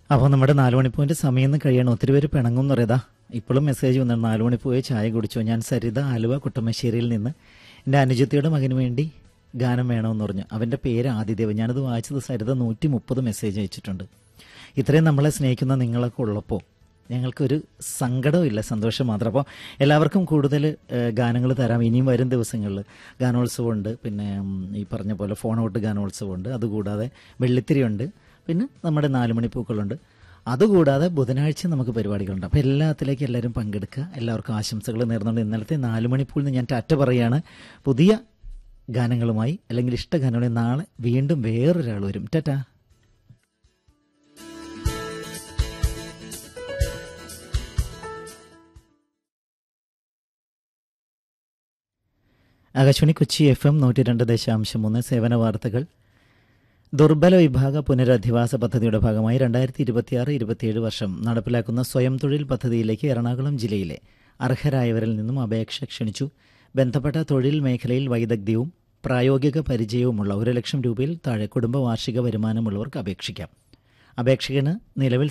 അപ്പോൾ നമ്മുടെ നാല് മണിപ്പൂവിൻ്റെ സമയം ഒന്ന് കഴിയണം ഒത്തിരി പേര് പിണങ്ങും എന്ന് പറയതാ ഇപ്പോഴും മെസ്സേജ് വന്നിട്ട് നാല് മണിപ്പൂയെ ചായ കുടിച്ചു ഞാൻ സരിത ആലുവ കുട്ടമശ്ശേരിയിൽ നിന്ന് എൻ്റെ അനുജത്തിയുടെ മകന് വേണ്ടി ഗാനം വേണമെന്ന് പറഞ്ഞു അവൻ്റെ പേര് ആദിദേവ് ഞാനത് വായിച്ചത് സരിത നൂറ്റി മുപ്പത് മെസ്സേജ് അയച്ചിട്ടുണ്ട് ഇത്രയും നമ്മളെ സ്നേഹിക്കുന്ന നിങ്ങളൊക്കെ ഉള്ളപ്പോൾ ഞങ്ങൾക്കൊരു സങ്കടമില്ല സന്തോഷം മാത്രം അപ്പോൾ എല്ലാവർക്കും കൂടുതൽ ഗാനങ്ങൾ തരാം ഇനിയും വരും ദിവസങ്ങളിൽ ഗാനോത്സവമുണ്ട് പിന്നെ ഉം, ഈ പറഞ്ഞ പോലെ ഫോൺ ഔട്ട് ഗാനോത്സവമുണ്ട് അതുകൂടാതെ വെള്ളിത്തിരിയുണ്ട് പിന്നെ നമ്മുടെ നാല് മണിപ്പൂക്കളുണ്ട് അതുകൂടാതെ ബുധനാഴ്ച നമുക്ക് പരിപാടികളുണ്ട് അപ്പോൾ എല്ലാത്തിലേക്ക് എല്ലാവരും പങ്കെടുക്കുക എല്ലാവർക്കും ആശംസകൾ നേർന്നുകൊണ്ട് ഇന്നലത്തെ നാല് മണിപ്പൂരിൽ നിന്ന് ഞാൻ ടാറ്റ പറയുകയാണ് പുതിയ ഗാനങ്ങളുമായി അല്ലെങ്കിൽ ഇഷ്ടഗാനങ്ങളുമായി നാളെ വീണ്ടും വേറൊരാൾ വരും ടാറ്റ ആകാശവാണി കൊച്ചി എഫ് എം നൂറ്റി രണ്ട് ദശാംശം മൂന്ന് സേവന വാർത്തകൾ ദുർബല വിഭാഗ പുനരധിവാസ പദ്ധതിയുടെ ഭാഗമായി രണ്ടായിരത്തി ഇരുപത്തിയാറ് ഇരുപത്തിയേഴ് വർഷം നടപ്പിലാക്കുന്ന സ്വയം തൊഴിൽ പദ്ധതിയിലേക്ക് എറണാകുളം ജില്ലയിലെ അർഹരായവരിൽ നിന്നും അപേക്ഷ ക്ഷണിച്ചു ബന്ധപ്പെട്ട തൊഴിൽ മേഖലയിൽ വൈദഗ്ധ്യവും പ്രായോഗിക പരിചയവുമുള്ള ഒരു ലക്ഷം രൂപയിൽ താഴെ കുടുംബ വാർഷിക വരുമാനമുള്ളവർക്ക് അപേക്ഷിക്കാം അപേക്ഷകന് നിലവിൽ